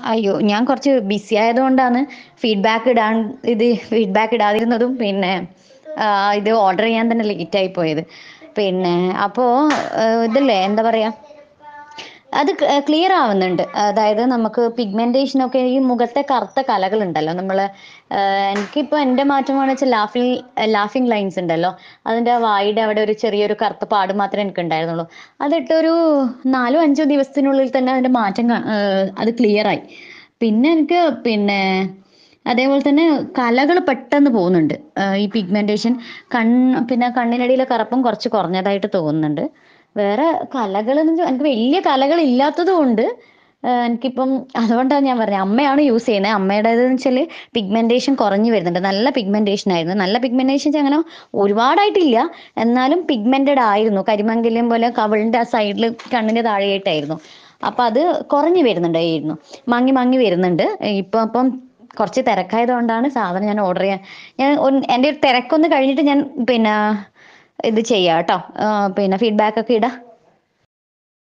അയ്യോ ഞാൻ കുറച്ച് ബിസി ആയതുകൊണ്ടാണ് ഫീഡ്ബാക്ക് ഇടാൻ ഇത് ഫീഡ്ബാക്ക് ഇടാതിരുന്നതും പിന്നെ ആ, ഇത് ഓർഡർ ചെയ്യാൻ തന്നെ ലേറ്റ് ആയി പോയത് പിന്നെ അപ്പോൾ ഇതില്ലേ എന്താ പറയുക അത് ക്ലിയർ ആവുന്നുണ്ട് അതായത് നമുക്ക് പിഗ്മെന്റേഷൻ ഒക്കെ ഈ മുഖത്തെ കറുത്ത കലകളുണ്ടല്ലോ നമ്മൾ എനിക്കിപ്പോൾ എൻ്റെ മാറ്റമാണെന്ന് വെച്ചാൽ ലാഫിങ് ലാഫിങ് ലൈൻസ് ഉണ്ടല്ലോ അതിൻ്റെ വായുടെ അവിടെ ഒരു ചെറിയൊരു കറുത്ത പാട് മാത്രമേ എനിക്ക് ഉണ്ടായിരുന്നുള്ളൂ അതിട്ടൊരു നാലോ അഞ്ചോ ദിവസത്തിനുള്ളിൽ തന്നെ അതിൻ്റെ മാറ്റം കാ- ഏഹ് അത് ക്ലിയർ ആയി പിന്നെ എനിക്ക് പിന്നെ അതേപോലെ തന്നെ കലകൾ പെട്ടെന്ന് പോകുന്നുണ്ട് ഏഹ് ഈ പിഗ്മെന്റേഷൻ കണ്ണ് പിന്നെ കണ്ണിനടിയിലെ കറുപ്പും കുറച്ച് കുറഞ്ഞതായിട്ട് തോന്നുന്നുണ്ട് വേറെ കലകൾ എനിക്ക് വലിയ കലകൾ ഇല്ലാത്തത് കൊണ്ട് ഏഹ് എനിക്കിപ്പം അതുകൊണ്ടാണ് ഞാൻ പറഞ്ഞത് അമ്മയാണ് യൂസ് ചെയ്യുന്നത് അമ്മയുടേത് വെച്ചാൽ പിഗ്മെന്റേഷൻ കുറഞ്ഞു വരുന്നുണ്ട് നല്ല പിഗ്മെന്റേഷൻ ആയിരുന്നു നല്ല പിഗ്മെന്റേഷൻ അങ്ങനെ ഒരുപാടായിട്ടില്ല എന്നാലും പിഗ്മെന്റഡ് ആയിരുന്നു കരിമങ്കലം പോലെ കവിളിന്റെ ആ സൈഡിൽ കണ്ണിന്റെ താഴെയായിട്ടായിരുന്നു അപ്പൊ അത് കുറഞ്ഞു വരുന്നുണ്ടായിരുന്നു മങ്ങി മങ്ങി വരുന്നുണ്ട് ഇപ്പൊ അപ്പം കുറച്ച് തിരക്കായതുകൊണ്ടാണ് സാധനം ഞാൻ ഓർഡർ ചെയ്യാൻ ഞാൻ ഒന്ന് എൻ്റെ ഒരു തിരക്കൊന്ന് കഴിഞ്ഞിട്ട് ഞാൻ പിന്നെ ഇത് ചെയ്യാം കേട്ടോ ആ, പിന്നെ ഫീഡ്ബാക്ക് ഒക്കെ ഇടാം